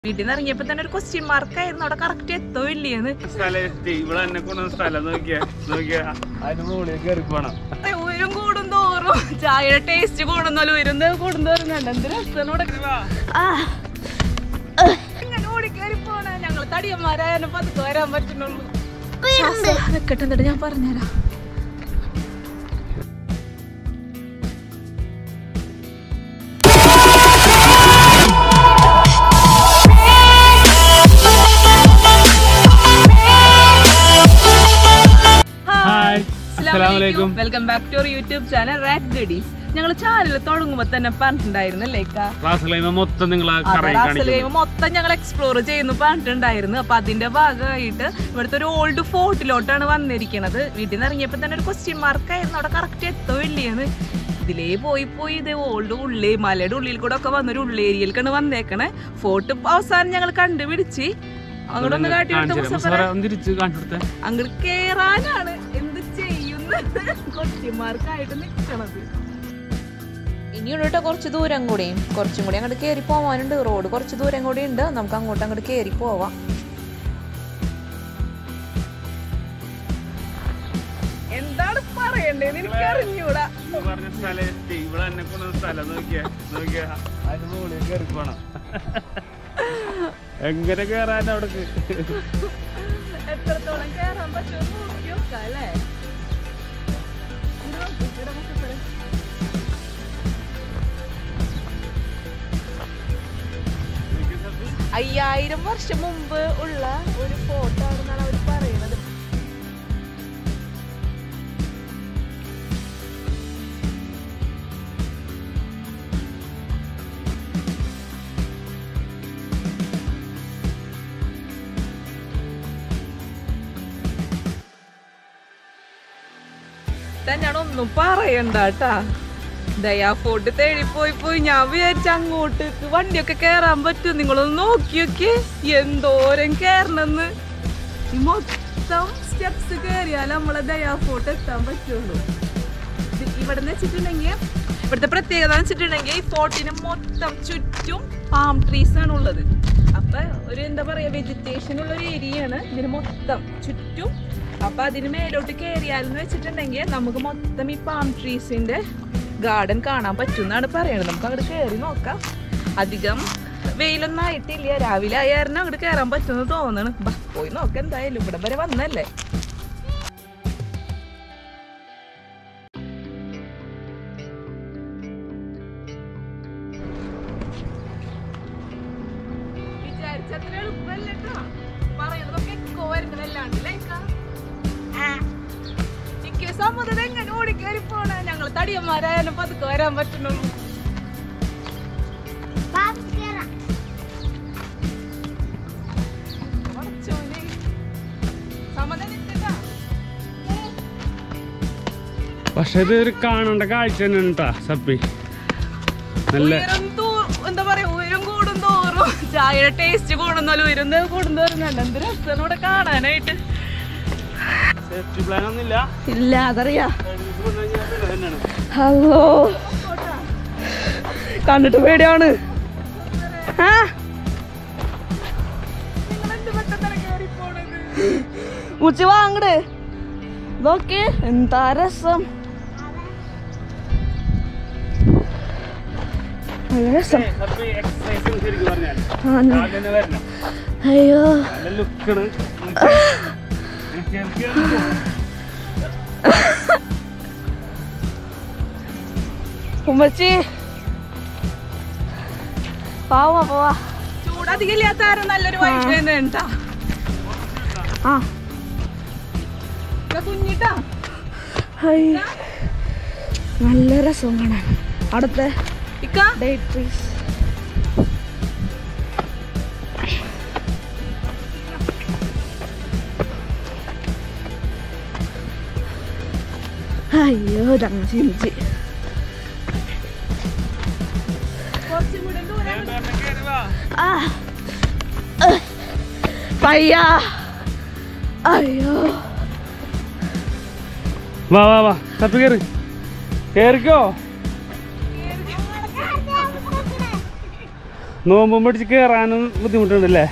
വീട്ടിൽ നിന്ന് ഇറങ്ങിയപ്പോ തന്നെ ഒരു ക്വസ്റ്റ്യൻ മാർക്ക് ആയിരുന്നു അവിടെ കറക്റ്റ് എത്തോ ഇല്ലേന്ന് സ്ഥലം എത്തി ഇവിടെ എന്നെ കൊണ്ടുവന്ന സ്ഥലം നോക്കിയാ നോക്കിയാ അതിന് മുകളിൽ കയറി പോണം ഉയരം കൂടും തോറും ചായയുടെ ടേസ്റ്റ് കൂടുന്നല്ലോ ഉയരുന്ന കൂടും തോറും കണ്ട എന്ത് രസമാണ് ഇങ്ങനെ ഓടിക്കേറി പോണ ഞങ്ങൾ തടിയന്മാരായാലും പതുക്കെ വരാൻ പറ്റുന്നുള്ളൂ ശ്വാസം നിക്കട്ടെ എന്നിട്ട് ഞാൻ പറഞ്ഞുതരാം ഹായ് അസ്സലാമലൈക്കും welcome back to our YouTube channel റാറ്റ് ഗഡീസ് ഞങ്ങൾ ചാനൽ തുടങ്ങുമ്പോ തന്നെ പറഞ്ഞിട്ടുണ്ടായിരുന്നു ലേക്കാ ക്ലാസ്സിൽ മൊത്തം നിങ്ങൾ ആ കറങ്ങി റാസൽ കാണിക്കും ഗെയിം മൊത്തം ഞങ്ങൾ എക്സ്പ്ലോർ ചെയ്യുന്നു പറഞ്ഞിട്ടുണ്ടായിരുന്നു അപ്പൊ അതിന്റെ ഭാഗമായിട്ട് ഇവിടുത്തെ ഒരു ഓൾഡ് ഫോർട്ടിലോട്ടാണ് വന്നിരിക്കുന്നത് വീട്ടിൽ നിന്ന് ഇറങ്ങിയപ്പോ തന്നെ ഒരു ക്വസ്റ്റ്യൻ മാർക്ക് ആയിരുന്നു അവിടെ കറക്റ്റ് എത്തോ ഇല്ലേന്ന് ഇതിലേ പോയി പോയി ഇത് ഓൾഡ് ഉള്ളേ മലയുടെ ഉള്ളിൽ കൂടെ ഒക്കെ വന്നൊരു ഉള്ളേരിയയിലേക്കാണ് വന്നേക്കണേ ഫോർട്ട് അവസാനം ഞങ്ങൾ കണ്ടുപിടിച്ച് അങ്ങോട്ട് ഒന്ന് കാട്ടി കൊടുത്ത തിരിച്ച് കാണിച്ചു കൊടുത്തേ അങ്ങോട്ട് കേറാനാണ് എന്ത് ചെയ്യുന്നത് കൊച്ചിമാർക്കായിട്ട് നിൽക്കണത് ഇനിയുള്ള കേട്ടോ കുറച്ച് ദൂരം കൂടിയും കുറച്ചും കൂടി അങ്ങോട്ട് കയറി പോവാനുണ്ട് റോഡ് കുറച്ച് ദൂരം കൂടി ഉണ്ട് നമുക്ക് അങ്ങോട്ട് അങ്ങോട്ട് കയറി പോവാം എന്താണ് പറയണ്ടേന്ന് എനിക്ക് അറിഞ്ഞൂടാ പറഞ്ഞ സ്ഥലം എത്തി ഇവിടെ എന്നെ കൊണ്ടുവന്ന സ്ഥലം നോക്കിയാ നോക്കിയാ അതിന് മുകളിൽ കയറി പോണം എങ്ങനെ കയറാൻ അവിടേക്ക് എത്രത്തോളം കയറാൻ പറ്റുമോ നോക്കി നോക്കാം അല്ലേ ഇത് നോക്ക്, ഇവിടെ നോക്ക് ഇപ്പഴേ. അയ്യായിരം വർഷം മുമ്പ് ഉള്ള ഒരു ഫോട്ടോ ആണെന്നാണ് അവർ പറയുന്നത് തന്നെയാണ് ഒന്നും പറയണ്ട കേട്ടാ ദയാ ഫോർട്ട് തേടി പോയി പോയി ഞാൻ വിചാരിച്ച അങ്ങോട്ട് വണ്ടിയൊക്കെ കേറാൻ പറ്റും നിങ്ങളൊന്ന് നോക്കി നോക്കിയേ എന്തോരം കേറണമെന്ന് ഈ മൊത്തം സ്റ്റെപ്സ് കയറിയാൽ നമ്മളെ ദയാ ഫോർട്ട് എത്താൻ പറ്റുള്ളൂ ഇത് ഇവിടെ വെച്ചിട്ടുണ്ടെങ്കിൽ ഇവിടുത്തെ പ്രത്യേകത എന്ന് വെച്ചിട്ടുണ്ടെങ്കിൽ ഈ ഫോർട്ടിന് മൊത്തം ചുറ്റും പാം ട്രീസ് ആണ് ഉള്ളത് അപ്പൊ ഒരു എന്താ പറയാ വെജിറ്റേഷൻ ഉള്ള ഒരു ഏരിയ ആണ് ഇതിന് മൊത്തം ചുറ്റും അപ്പൊ അതിന് മേലോട്ട് കയറിയാലെന്ന് വെച്ചിട്ടുണ്ടെങ്കിൽ നമുക്ക് മൊത്തം ഈ പാം ട്രീസിന്റെ ഗാർഡൻ കാണാൻ പറ്റും എന്നാണ് പറയുന്നത് നമുക്ക് അങ്ങോട്ട് കയറി നോക്കാം അധികം വെയിലൊന്നും ആയിട്ടില്ല രാവിലെ ആയായിരുന്നു അങ്ങോട്ട് കയറാൻ പറ്റുമെന്ന് തോന്നണ് ബാ പോയി നോക്കാം എന്തായാലും ഇവിടെ വരെ വന്നല്ലേ വിചാരിച്ചത്ര എളുപ്പമല്ലട്ടോ പറയുന്നതൊക്കെ എക്കോ വരുന്നതല്ലാണ്ട് എനിക്ക് സമ്മതം എങ്ങനെ ഓടിക്കേറി പോണ ഞങ്ങൾ തടിയന്മാരായാലും പതുക്കെ വരാൻ പറ്റുന്നുള്ളൂ പടച്ചോനെ. സമ്മതം നിൽക്കട്ടാ. പക്ഷെ ഇത് ഒരു കാണേണ്ട കാഴ്ച തന്നെയാണ് കേട്ടാ സപ്പി നല്ല ഉയരം തോ- എന്താ പറയാ ഉയരം കൂടും തോറും ചായയുടെ ടേസ്റ്റ് കൂടുന്നല്ലോ ഉയരം കൂടും തോറും കണ്ട എന്ത് രസമാണ് ഇവിടെ കാണാനായിട്ട് സേഫ്റ്റി പ്ലാൻ ഒന്നുമില്ല ഇല്ല അതറിയാ ഇത് കൊണ്ടുവന്ന് ഞാൻ പിന്നെ തന്നെയാണ് ഹലോ കണ്ടിട്ട് പേടിയാണ് ആ? ഉച്ച വാങ്ങട് നോക്ക് എന്താ രസം നല്ല രസം സപ്പി എക്സസൈസ് ശരിക്കും പറഞ്ഞാൽ ആ, ന- ആദ്യം തന്നെ വരണം അയ്യോ നല്ല ലുക്കാണ് ഉമ്മച്ചി പോവാ പോവാ ചൂടധികം ഇല്ലാത്ത ആരും നല്ലൊരു വൈഫ് തന്നെ ഉണ്ടാ ആ കുഞ്ഞിട്ടാ നല്ല രസം കാണാൻ അടുത്ത ഡേറ്റ് ട്രീസ് അയ്യോ ഇതങ്ങ് ചിരിച്ച് ആ പയ്യ അയ്യോ വാ വാ വാ സപ്പി കയറി കേറിക്കോ നോമ്പും പിടിച്ച് കയറാനും ബുദ്ധിമുട്ടുണ്ടല്ലേ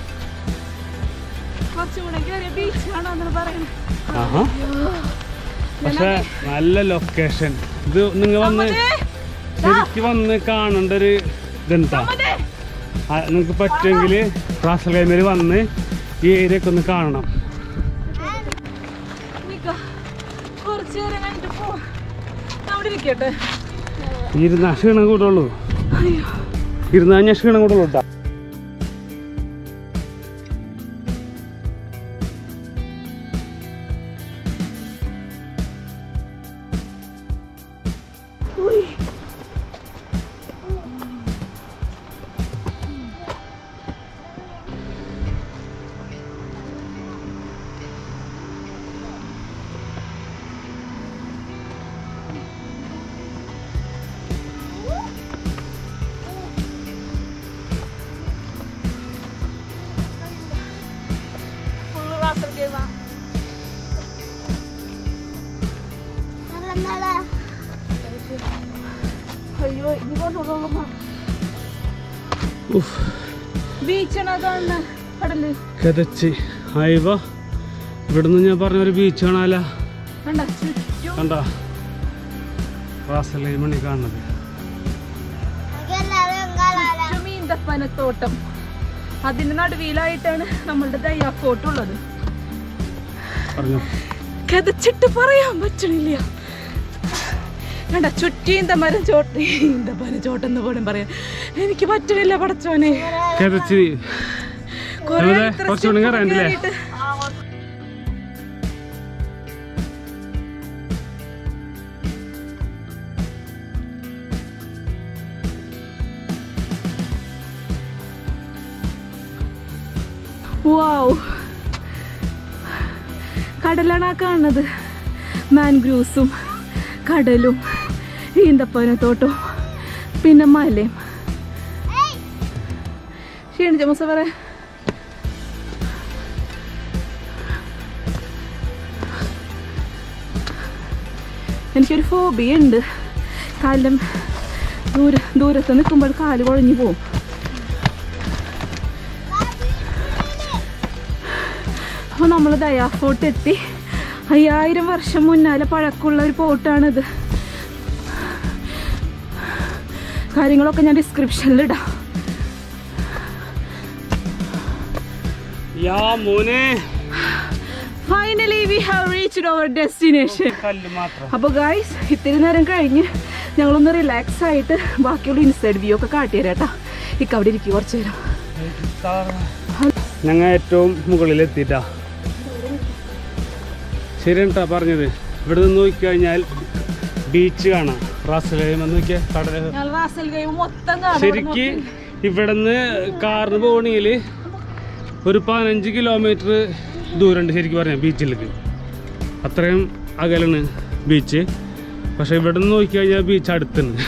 കുറച്ചുകൂടെ കയറിയ ബീച്ച് കാണാന്നാണ് പറയുന്നത് ആഹാ പക്ഷെ നല്ല ലൊക്കേഷൻ ഇത് നിങ്ങൾ വന്ന് ശരിക്ക് വന്ന് കാണേണ്ട ഒരു ഇതെന്താ നിങ്ങൾക്ക് പറ്റുമെങ്കിൽ റാസൽ കൈമേൽ വന്ന് ഈ ഏരിയ ഒക്കെ ഒന്ന് കാണണം നിക്ക. കുറച്ച് നേരം കഴിഞ്ഞിട്ട് പോ അവിടെ ഇരിക്കട്ടെ ഇരുന്നാ ക്ഷീണം കൂടുള്ളൂ അയ്യോ ഇരുന്നാ ഞാൻ ക്ഷീണം കൂടുള്ളൂ കേട്ടോ ഉയ്. Full റാസൽ കേവാ. അയ്യോ ഇനി കൊണ്ടുപോകുമ്പോ ഉഫ് ബീച്ചാണ് കാണുന്നത് കടല് കതച്ച് ആയിവ ഇവിടുന്ന് ഞാൻ പറഞ്ഞ ഒരു ബീച്ച് കാണാല കണ്ട ചുറ്റും കണ്ട റാസൽ മണി കാണുന്നത് ചുറ്റും ഈന്തപ്പനത്തോട്ടം അതിന്റെ നടുവിലായിട്ടാണ് നമ്മളുടെ ദയ്യാക്കോട്ടുള്ളത് പറഞ്ഞു കഥച്ചിട്ട് പറയാൻ പറ്റണില്ല കണ്ട ചുറ്റി ഈന്തമരം ചോട്ട് ഈന്തപ്പന ചോട്ടെന്ന് പോലും പറയാൻ എനിക്ക് പറ്റണില്ല പടച്ചോനെ കതച്ച് കുറേ എവിടെ? ഇത്ര കുറച്ചുകൂടി step കയറാനില്ലേ? കേറിയിട്ട് വാവ് കടലാണ് ആ കാണുന്നത് മാൻഗ്രൂവ്സും കടലും ഈന്തപ്പനത്തോട്ടവും പിന്നെ മലയും ക്ഷീണിച്ച മുസ പറ എനിക്കൊരു ഫോബിയ ഉണ്ട് കാലം ദൂര ദൂരത്ത് നിൽക്കുമ്പോൾ കാല് കുഴഞ്ഞു പോവും അപ്പോൾ നമ്മൾ ദയാ ഫോർട്ട് എത്തി അയ്യായിരം വർഷം മുന്നാലെ പഴക്കമുള്ള ഒരു പോർട്ടാണിത് കാര്യങ്ങളൊക്കെ ഞാൻ ഡിസ്ക്രിപ്ഷനിൽ ഇടാം യാ മോനെ finally we have reached our destination കല്ല് മാത്രം അപ്പോൾ ഗായ്സ് ഇത്തിരി നേരം കഴിഞ്ഞ് ഞങ്ങളൊന്ന് റിലാക്സ് ആയിട്ട് ബാക്കിയുള്ള ഇൻസൈഡ് വ്യൂ ഒക്കെ കാട്ടിത്തരാട്ടാ ഇക്ക അവിടെ ഇരിക്കും കുറച്ച് നേരം ഞങ്ങൾ ഏറ്റവും മുകളിൽ എത്തിട്ടാ ശരിയാണ് ട്ടാ പറഞ്ഞത് ഇവിടെ നിന്ന് നോക്കിക്കഴിഞ്ഞാൽ ബീച്ച് കാണാം റാസലേം എന്ന് നോക്കിയാൽ കടല് ഞങ്ങൾ റാസൽ ഗെയിം മൊത്തം കാണാം ശരിക്ക് ഇവിടുന്ന് കാറിന് പോകണമെങ്കിൽ ഒരു പതിനഞ്ച് കിലോമീറ്റർ ദൂരമുണ്ട് ശരിക്കും പറയാം ബീച്ചിലേക്ക് അത്രയും അകലാണ് ബീച്ച് പക്ഷെ ഇവിടെ നിന്ന് നോക്കിക്കഴിഞ്ഞാൽ ബീച്ച് അടുത്തുണ്ട്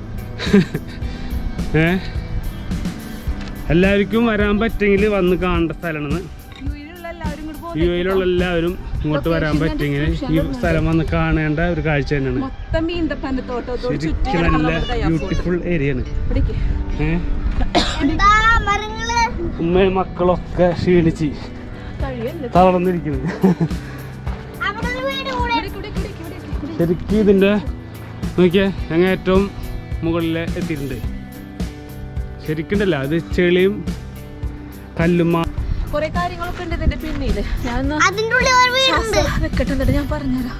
ഏ എല്ലാവർക്കും വരാൻ പറ്റുമെങ്കിൽ വന്ന് കാണേണ്ട സ്ഥലമാണ് യുഎയിലുള്ള എല്ലാവരും കൂടി യു എയിലുള്ള എല്ലാവരും ഇങ്ങോട്ട് വരാൻ പറ്റുമെങ്കിൽ ഈ സ്ഥലം വന്ന് കാണേണ്ട ഒരു കാഴ്ച തന്നെയാണ് മൊത്തം ഈന്തപ്പനത്തോട്ടത്തോട് ചുറ്റി ശരിക്കും കിടക്കുന്ന നല്ല നമ്മുടെ ദയാ ഫോർട്ട്. ബ്യൂട്ടിഫുൾ ഏരിയ ആണ് ഇവിടേക്ക്. ഏഹ് ഉമ്മയും മക്കളൊക്കെ ക്ഷീണിച്ച് കഴിയല്ലേ? തളർന്നിരിക്കുന്നത് ഇവിടേക്ക്, ഇവിടേക്ക്, ഇവിടേക്ക്, ഇവിടേക്ക്, ഇവിടേക്ക്. ശരിക്കും ഇതിൻ്റെ നോക്കിയേ ഞങ്ങൾ ഏറ്റവും മുകളിൽ എത്തിയിട്ടുണ്ട് ശരിക്കുണ്ടല്ല അത് ചെളിയും കല്ലും മാ- കുറേ കാര്യങ്ങളൊക്കെ ഉണ്ട് ഇതിന്റെ പിന്നില് ഞാൻ അതിന്റെ ഉള്ളിൽ ഒരു വീടുണ്ട് വെക്കട്ടെ എന്നിട്ട് ഞാൻ പറഞ്ഞുതരാം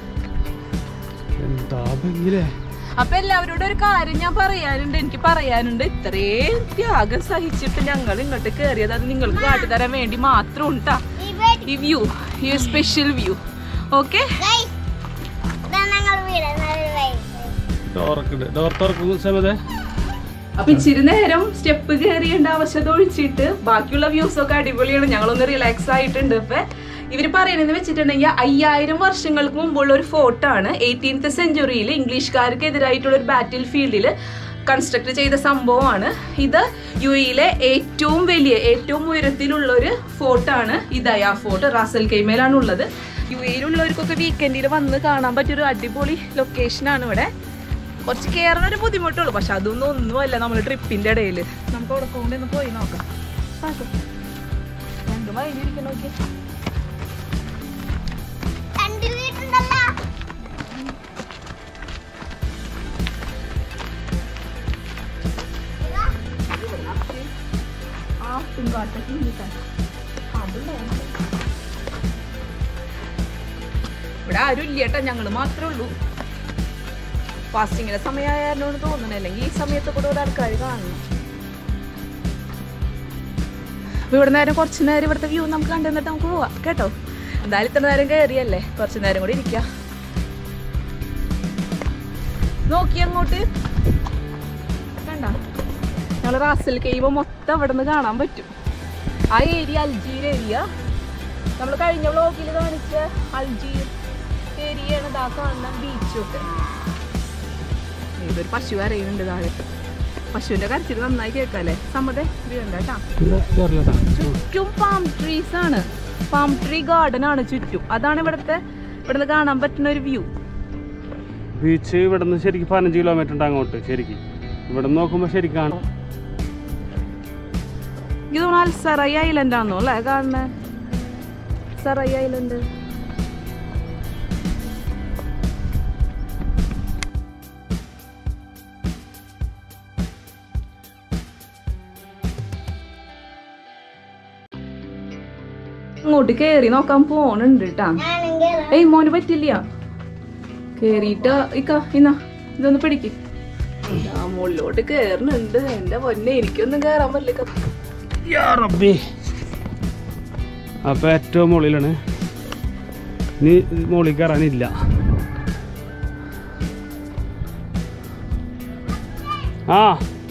എന്താ ഭംഗിയില്ലേ അപ്പൊ എല്ലാവരോടും ഒരു കാര്യം ഞാൻ പറയാനുണ്ട് എനിക്ക് പറയാനുണ്ട് ഇത്രയും ത്യാഗം സഹിച്ചിട്ട് ഞങ്ങൾ ഇങ്ങോട്ട് കയറിയത് അത് നിങ്ങൾക്ക് കാട്ടിത്തരാൻ വേണ്ടി മാത്രം ഉണ്ടാ ഈ വീട് ഈ വ്യൂ ഈ സ്പെഷ്യൽ വ്യൂ ഓക്കെ ഗൈസ് ഇതാണ് ഞങ്ങൾ വീട് നല്ല വൈബ് ഡോറക്കുണ്ട് ഡോർ തുറക്കുന്ന സമയത്ത് അപ്പൊ ഇച്ചിരി നേരം സ്റ്റെപ്പ് കയറിയേണ്ട ആവശ്യത ഒഴിച്ചിട്ട് ബാക്കിയുള്ള വ്യൂസ് ഒക്കെ അടിപൊളിയാണ് ഞങ്ങളൊന്ന് റിലാക്സ് ആയിട്ടുണ്ട് ഇപ്പൊ ഇവര് പറയുന്നത് വെച്ചിട്ടുണ്ടെങ്കിൽ അയ്യായിരം വർഷങ്ങൾക്ക് മുമ്പുള്ള ഒരു ഫോർട്ടാണ് എയ്റ്റീൻത്ത് സെഞ്ചുറിയിൽ ഇംഗ്ലീഷുകാർക്കെതിരായിട്ടുള്ള ഒരു ബാറ്റിൽ ഫീൽഡിൽ കൺസ്ട്രക്ട് ചെയ്ത സംഭവമാണ് ഇത് യു എയിലെ ഏറ്റവും വലിയ ഏറ്റവും ഉയരത്തിലുള്ള ഒരു ഫോർട്ടാണ് ഈ ദയാ ഫോർട്ട് റാസൽ കൈമേലാണ് ഉള്ളത് യു എയിലുള്ളവർക്കൊക്കെ വീക്കെൻഡിൽ വന്ന് കാണാൻ പറ്റിയൊരു അടിപൊളി ലൊക്കേഷനാണ് ഇവിടെ കുറച്ച് കയറാൻ ഒരു ബുദ്ധിമുട്ടുള്ളൂ പക്ഷെ അതൊന്നും ഒന്നുമല്ല നമ്മൾ ട്രിപ്പിന്റെ ഇടയിൽ നമുക്ക് അവിടെ കൊണ്ട് ഒന്ന് പോയി നോക്കാം പാട്ടോ. രണ്ട് വൈകിരിക്കണം നോക്കി രണ്ട് വീട്ടുണ്ടല്ലോ ആ പിൻകാട്ടൊക്കെ ഇരിക്കാൻ ഇവിടെ ആരും ഇല്ല കേട്ടോ ഞങ്ങള് മാത്രമേ ഉള്ളൂ ഫാസ്റ്റിങ്ങിന്റെ സമയമായിരുന്നു തോന്നുന്നു അല്ലെങ്കിൽ ഈ സമയത്ത് കൂടെ ഇവിടെ ആൾക്കാർ കാണണം അപ്പൊ ഇവിടെ നേരം കുറച്ച് നേരം ഇവിടുത്തെ വ്യൂ നമുക്ക് കണ്ടു നിന്നിട്ട് നമുക്ക് പോവാം കേട്ടോ എന്തായാലും ഇത്ര നേരം കയറിയല്ലേ കുറച്ച് നേരം കൂടി ഇരിക്കാം നോക്കി അങ്ങോട്ട് കണ്ട ഞങ്ങൾ റാസൽ കേവ് മൊത്തം അവിടെ നിന്ന് കാണാൻ പറ്റും ആ ഏരിയ അൽജീർ ഏരിയ നമ്മൾ കഴിഞ്ഞ വ്ളോഗിൽ കാണിച്ച അൽജീർ ഏരിയയാണ് ഇതാ കാണുന്ന ബീച്ചൊക്കെ ഇതൊരു പശു അറിയുന്നുണ്ട് താഴെ പശുവിന്റെ കരച്ചിൽ നന്നായി കേൾക്കാല്ലേ സമ്മതേ വീണ്ട കേട്ടാ ചുറ്റും പാം ട്രീസ് ആണ് പാം ട്രീ ഗാർഡൻ ആണ് ചുറ്റും അതാണ് ഇവിടുത്തെ ഇവിടുന്ന് കാണാൻ പറ്റുന്ന ഒരു വ്യൂ ബീച്ച് ഇവിടെ നിന്ന് ശരിക്കും പതിനഞ്ച് കിലോമീറ്റർ ഉണ്ട് അങ്ങോട്ട് ശരിക്കും ഇവിടെ നിന്ന് നോക്കുമ്പോൾ ശരിക്കും കാണും ഇത് തോന്നുന്നു അൽസറൈ ഐലൻഡ് ആണോ അല്ലേ കാണുന്നത് സറൈ ഐലൻഡ് ഇങ്ങോട്ട് കേറി നോക്കാൻ പോണുണ്ട് കേട്ടാ ഞാനും കേറാം ഏയ് മോന് പറ്റില്ല കേറിയിട്ട് ഇക്ക ഇന്നാ ഇതൊന്ന് പിടിക്ക് ആ മുകളിലോട്ട് കേറുന്നുണ്ട് എന്റെ പൊന്നെ എനിക്കൊന്നും കേറാൻ പറ്റില്ല യാ റബ്ബി അപ്പോൾ ഏറ്റവും മുകളിലാണ് ഇനി മുകളിൽ കയറാനില്ല ആ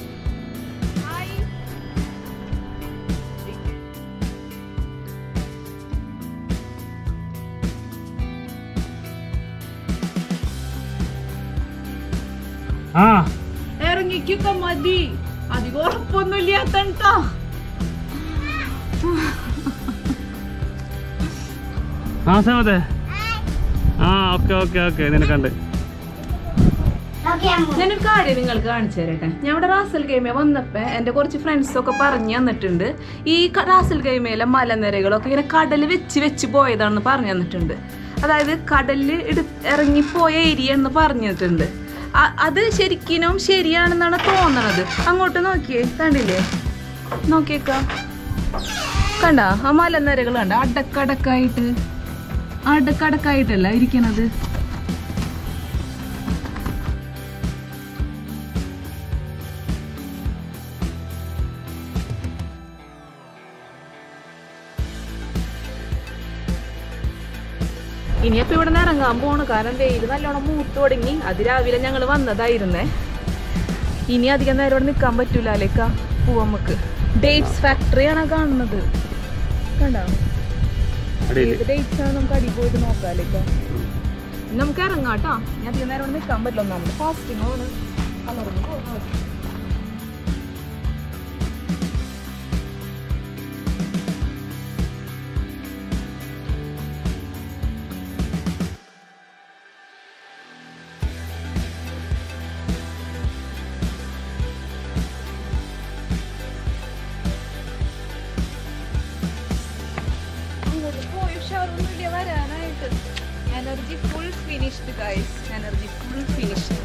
ആ ഇറങ്ങിക്കൊക്കെ മതി അധികം ഉറപ്പൊന്നുമില്ലാത്തണ്ടാ ആ സമതെ ആ ഓക്കെ ഓക്കെ ഓക്കെ നിനക്കണ്ട് ഓക്കെ അമ്മ ഞാനൊരു കാര്യം നിങ്ങൾക്ക് കാണിച്ചു തരട്ടെ ഞാൻ ഇവിടെ റാസൽ ഗെയിമേ വന്നപ്പോ എന്റെ കുറച്ച് ഫ്രണ്ട്സ് ഒക്കെ പറഞ്ഞു തന്നിട്ടുണ്ട് ഈ ക- റാസൽ ഗെയിമയിലെ മലനിരകളൊക്കെ ഇങ്ങനെ കടൽ വെച്ച് വെച്ച് പോയതാണെന്ന് പറഞ്ഞു തന്നിട്ടുണ്ട് അതായത് കടലിൽ എടു ഇറങ്ങിപ്പോയ ഏരിയ എന്ന് പറഞ്ഞിട്ടുണ്ട് അ- അത് ശരിക്കും ശരിയാണെന്നാണ് തോന്നണത് അങ്ങോട്ട് നോക്കിയേ കണ്ടില്ലേ നോക്കിയേക്ക കണ്ട ആ മലനിരകൾ കണ്ട അടക്കടക്കായിട്ട് അടക്കടക്കായിട്ടല്ല ഇരിക്കണത് ഇനിയപ്പോ ഇവിടെ നിന്ന് ഇറങ്ങാൻ പോണു കാരണം വെയിൽ നല്ലോണം മൂത്ത് തുടങ്ങി അതിരാവിലെ ഞങ്ങൾ വന്നതായിരുന്നേ ഇനി അധികം നേരം ഇവിടെ നിൽക്കാൻ പറ്റൂല അല്ലേക്ക പോവാ നമുക്ക് ഡേറ്റ്സ് ഫാക്ടറിയാണ് കാണുന്നത് കണ്ടോ അടിയിൽ ഏത് ഡേറ്റ്സ് ആണ് നമുക്ക് അടി പോയിട്ട് നോക്കാം അല്ലേക്ക നമുക്ക് ഇറങ്ങാം കേട്ടോ ഞാൻ അധികം നേരം ഇവിടെ നിൽക്കാൻ പറ്റില്ല ഒന്നാമത് ഫാസ്റ്റിംഗ് ആണ് അലർന്ന് പോകാം അങ്ങോട്ട് പോയി ഉഷാറൊന്നുമില്ല വരാനായിട്ട് energy full finished guys energy full finished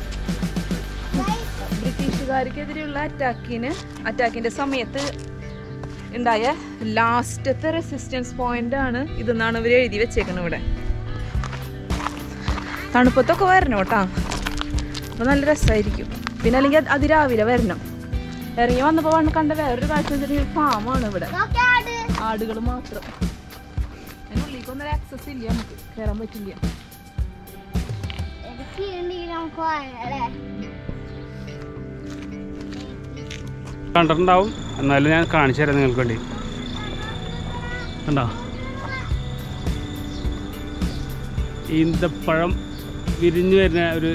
ബ്രിട്ടീഷുകാർക്കെതിരെയുള്ള അറ്റാക്കിന് അറ്റാക്കിന്റെ സമയത്ത് ഉണ്ടായ ലാസ്റ്റത്തെ റെസിസ്റ്റൻസ് പോയിന്റ് ആണ് ഇതെന്നാണ് ഇവർ എഴുതി വെച്ചേക്കുന്നത് ഇവിടെ തണുപ്പത്തൊക്കെ വരണം കേട്ടാ അപ്പൊ നല്ല രസമായിരിക്കും പിന്നെ അല്ലെങ്കിൽ അതിരാവിലെ വരണം ഇറങ്ങി വന്നപ്പോൾ വന്ന് കണ്ട വേറൊരു കാഴ്ച വെച്ചിട്ടുണ്ടെങ്കിൽ ഫാമാണ് ഇവിടെ ഓക്കെ ആട് ആടുകൾ മാത്രം അതിനുള്ളിലേക്കൊന്നും ആക്സസ് ഇല്ല നമുക്ക് കയറാൻ പറ്റില്ല എനിക്ക് ഉണ്ടെങ്കിൽ നമുക്ക് പോകാം അല്ലേ കണ്ടിട്ടുണ്ടാവും എന്നാലും ഞാൻ കാണിച്ചു തരാം നിങ്ങൾക്ക് വേണ്ടി കണ്ടോ ഈന്തപ്പഴം വിരിഞ്ഞു വരുന്ന ഒരു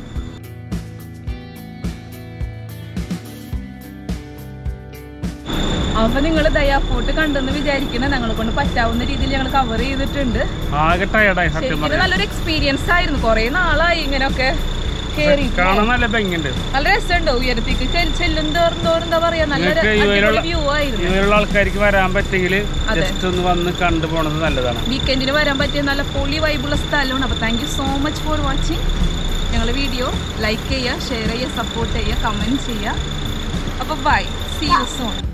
അപ്പൊ നിങ്ങൾ ദയാ ഫോർട്ട് കണ്ടെന്ന് വിചാരിക്കുന്ന ഞങ്ങളെ കൊണ്ട് പറ്റാവുന്ന രീതിയിൽ ഞങ്ങൾ കവർ ചെയ്തിട്ടുണ്ട് ആകെ ടയർഡായി സത്യം ശരിക്കും പറയാം നല്ലൊരു എക്സ്പീരിയൻസ് ആയിരുന്നു കുറെ നാളായി ഇങ്ങനെയൊക്കെ കേറി കാണാൻ നല്ല ഭംഗിയുണ്ട് നല്ല രസമുണ്ടോ ഉയരത്തേക്ക് ചെല്ല് ചെല്ലും തോറും തോറും എന്താ പറയാ നല്ല നിങ്ങൾക്ക് ഇവരുള്ള വ്യൂ ആയിരുന്നു ഇവരുള്ള ആൾക്കാർക്ക് വരാൻ പറ്റെങ്കിൽ അതെ. ജസ്റ്റ് ഒന്ന് വന്ന് കണ്ടു പോണത് നല്ലതാണ് വീക്കെൻഡിന് വരാൻ പറ്റിയ നല്ല പൊളി വൈബുള്ള സ്ഥലമാണ് അപ്പോൾ thank you so much for watching ഞങ്ങളുടെ വീഡിയോ ലൈക്ക് ചെയ്യുക ഷെയർ ചെയ്യുക സപ്പോർട്ട് ചെയ്യുക കമൻറ്റ് ചെയ്യുക അപ്പോൾ ബൈ സി യു സോൺ